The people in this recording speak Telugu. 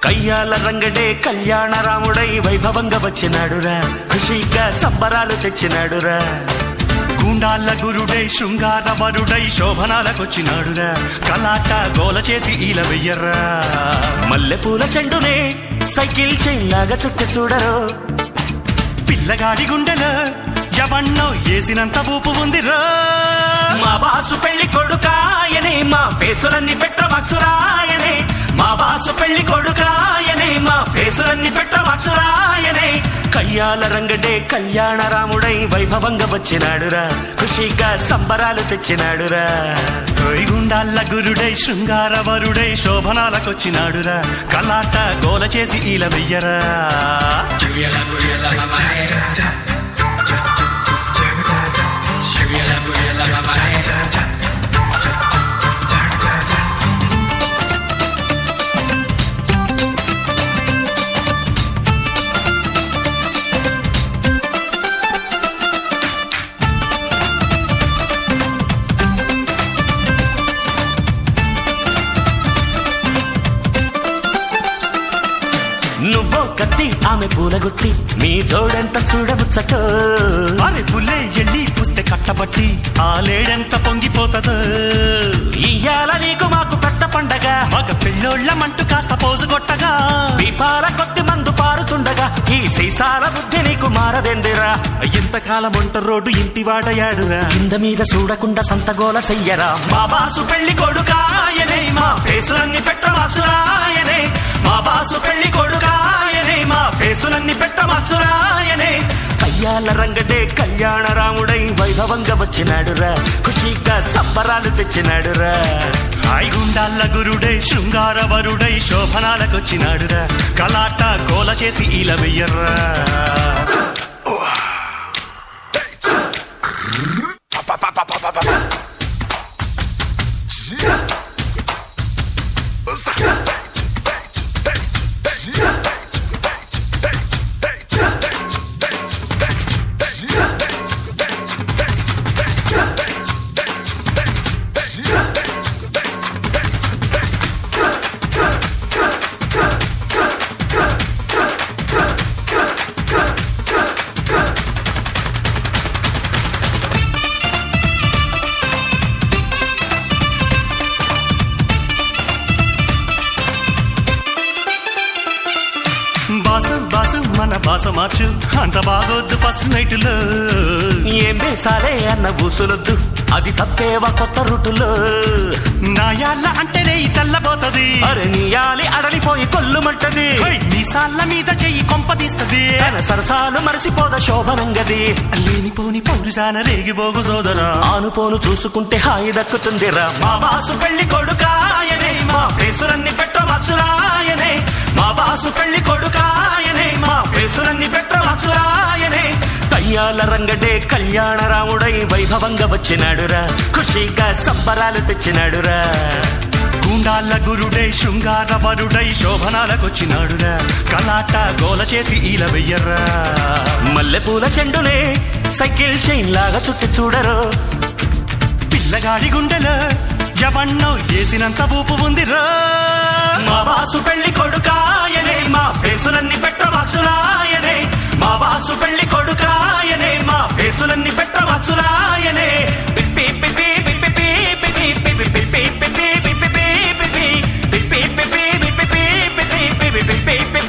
కయ్యాల రంగడే కళ్యాణ రాముడై వైభవంగా వచ్చినాడురా ఖుషీగా సంబరాలు తెచ్చినాడురా గుండాళ్ళ గురుడై శృంగార వరుడై శోభనాలకొచ్చినాడురా కలాట గోల చేసి ఈల వెయ్యర్రా మల్లెపూల చెండునే సైకిల్ చైన్ లాగా చుట్టి చూడరు పిల్లగాడి గుండెల ఎవన్నో ఏసినంత ఊపు ఉందిరా మా బాసు పెళ్లి కొడుకాయనే మా ఫేసులన్నీ పెట్రమక్షురాయనే మా బాసు పెళ్లి కొడుకాయనే మా ఫేసులన్నీ పెట్రమక్షురాయనే కయ్యాల రంగడే కళ్యాణ రాముడై వైభవంగా వచ్చినాడురా ఖుషీగా సంబరాలు తెచ్చినాడురా ఓయ్ గుండాళ్ళ గురుడై శృంగార వరుడై శోభనాలకొచ్చినాడురా కలాట గోల చేసి ఈల వెయ్యరా నువ్వో కత్తి ఆమె పూలగుత్తి మీ జోడెంత చూడముచ్చటో అరే పుల్లే ఎళ్ళి పుస్తే కట్టబట్టి ఆ లేడెంత పొంగిపోతదో ఇయ్యాల నీకు మాకు పెట్ట పండగ మగ పిల్లోళ్ళ మంటు కాస్త పోజు కొట్టగా దీపాల కొద్ది మందు పారుతుండగా ఈ సీసాల బుద్ధి నీకు మారదెందిరా ఇంతకాలం ఒంట రోడ్డు ఇంటి వాడయాడురా కింద మీద చూడకుండా సంతగోల చెయ్యరా మా బాసు పెళ్లి కొడుకాయనే మా ఫేసులన్నీ పెట్టమాచురాయనే మా బాసు పెళ్లి కొడుకాయనే మా ఫేసులన్నీ పెట్టమాచురాయనే కయ్యాల రంగడే కళ్యాణ రాముడై వైభవంగా వచ్చినాడురా ఖుషీగా సంబరాలు తెచ్చినాడురా హాయ్ గుండాళ్ళ గురుడై శృంగార వరుడై శోభనాలకొచ్చినాడురా కలాట గోల చేసి ఈల వెయ్యర్రా బాసు బాసు మన బాస మార్చు అంత బాగోద్దు ఫస్ట్ నైట్ లో ఏం వేసాలే అన్న ఊసులొద్దు అది తప్పేవా కొత్త రుటులో నాయాళ్ళ అంటేనే ఈ తెల్లబోతది అరే నీయాలి అడలిపోయి కొల్లుమంటది హోయ్, నీ సాళ్ళ మీద చెయ్యి కొంపదీస్తది తన సరసాలు మరిసిపోద శోభనంగది లేనిపోని పౌరుషాన రేగిపోగు సోదరా ఆనుపోను చూసుకుంటే హాయి దక్కుతుందిరా మా బాసు పెళ్లి కొడుకాయనే మా ఫేసులన్నీ పెట్టమచ్చురాయనే మా బాసు పెళ్లి కొడుకాయనే మా ఫేసులన్నీ పెట్టమచ్చురాయనే కయ్యాల రంగడే కళ్యాణ రాముడై వైభవంగా వచ్చినాడురా ఖుషీగా సంబరాలు తెచ్చినాడురా గుండాళ్ళ గురుడై శృంగార వరుడై శోభనాలకొచ్చినాడురా కలాట గోల చేసి ఈల వెయ్యర్రా మల్లెపూల చెండునే సైకిల్ చైన్ లాగా చుట్టి చూడరు పిల్లగాడి గుండెల ఎవన్నో ఏసినంత ఊపు ఉందిరా మా బాసు పెళ్లి కొడుకాయనే మా ఫేసులన్నీ పెట్టమచ్చులాయనే మా బాసు పెళ్లి కొడుకాయనే మా ఫేసులన్నీ పెట్టమచ్చులాయనే పిప్పి పిప్పి పిప్పి పిప్పి పిప్పి పిప్పి పిప్పి పిప్పి పిప్పి పిప్పి పిప్పి పిప్పి పిప్పి పిప్పి పిప్పి పిప్పి పిప్పి